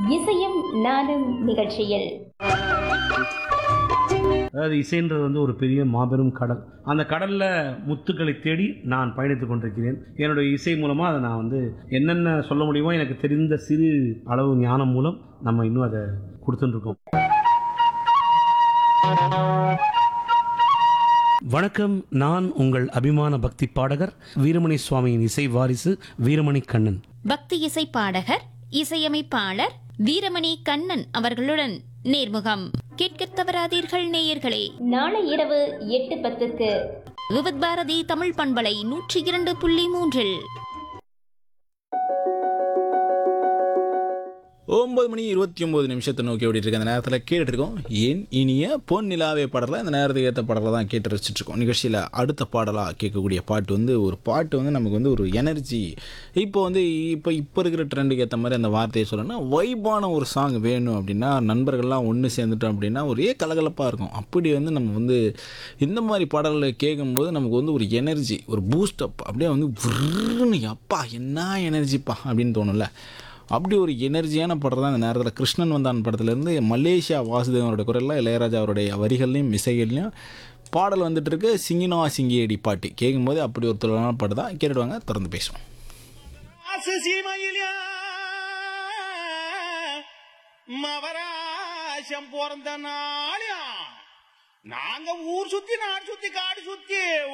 இசையும் நானும் நிகழ்ச்சியில் அதாவது இசைன்றது வந்து ஒரு பெரிய மாபெரும் கடல் அந்த கடலில் முத்துக்களை தேடி நான் பயணித்துக் கொண்டிருக்கிறேன் என்னுடைய இசை மூலமாக அதை நான் வந்து என்னென்ன சொல்ல முடியுமோ எனக்கு தெரிந்த சிறு அளவு ஞானம் மூலம் நம்ம இன்னும் அதை கொடுத்துட்டுருக்கோம் வணக்கம் நான் உங்கள் அபிமான பக்தி பாடகர் வீரமணி சுவாமியின் இசை வாரிசு வீரமணி கண்ணன் பக்தி இசை பாடகர் இசையமைப்பாளர் வீரமணி கண்ணன் அவர்களுடன் நேர்முகம் கேட்கத் தவறாதீர்கள் நேயர்களே நாளை இரவு எட்டு பத்துக்கு விவித் பாரதி தமிழ் பண்பலை நூற்றி இரண்டு புள்ளி மூன்றில் ஒன்பது மணி இருபத்தி ஒம்பது நிமிஷத்தை நோக்கி ஓடிட்டு இருக்க அந்த நேரத்தில் கேட்டுட்டு இருக்கோம் ஏன் இனிய பொன் நிலாவே பாடல அந்த நேரத்துக்கு ஏற்ற பாடலை தான் கேட்டு ரசிச்சுட்டு இருக்கோம் நிகழ்ச்சியில் அடுத்த பாடலாக கேட்கக்கூடிய பாட்டு வந்து ஒரு பாட்டு வந்து நமக்கு வந்து ஒரு எனர்ஜி இப்போ வந்து இப்போ இப்போ இருக்கிற ட்ரெண்டுக்கு ஏற்ற மாதிரி அந்த வார்த்தையை சொல்லணும்னா வைபான ஒரு சாங் வேணும் அப்படின்னா நண்பர்கள்லாம் ஒன்று சேர்ந்துட்டோம் அப்படின்னா ஒரே கலகலப்பாக இருக்கும் அப்படி வந்து நம்ம வந்து இந்த மாதிரி பாடல்களை கேட்கும்போது நமக்கு வந்து ஒரு எனர்ஜி ஒரு பூஸ்டப் அப்படியே வந்து விருன்னு அப்பா என்ன எனர்ஜிப்பா அப்படின்னு தோணும்ல அப்படி ஒரு எனர்ஜியான படம் தான் இந்த நேரத்தில் கிருஷ்ணன் வந்தான் படத்துலேருந்து மலேசியா வாசுதேவனோட குரலில் இளையராஜா அவருடைய வரிகள்லையும் இசைகள்லையும் பாடல் வந்துட்டு இருக்கு சிங்கினோ சிங்கியடி பாட்டு கேட்கும்போது அப்படி ஒரு தொழிலான பாட்டு தான் கேட்டுடுவாங்க தொடர்ந்து பேசுவோம் மவராசம் பிறந்த நாளியா நாங்க ஊர் சுத்தி நாடு சுத்தி காடு சுத்தி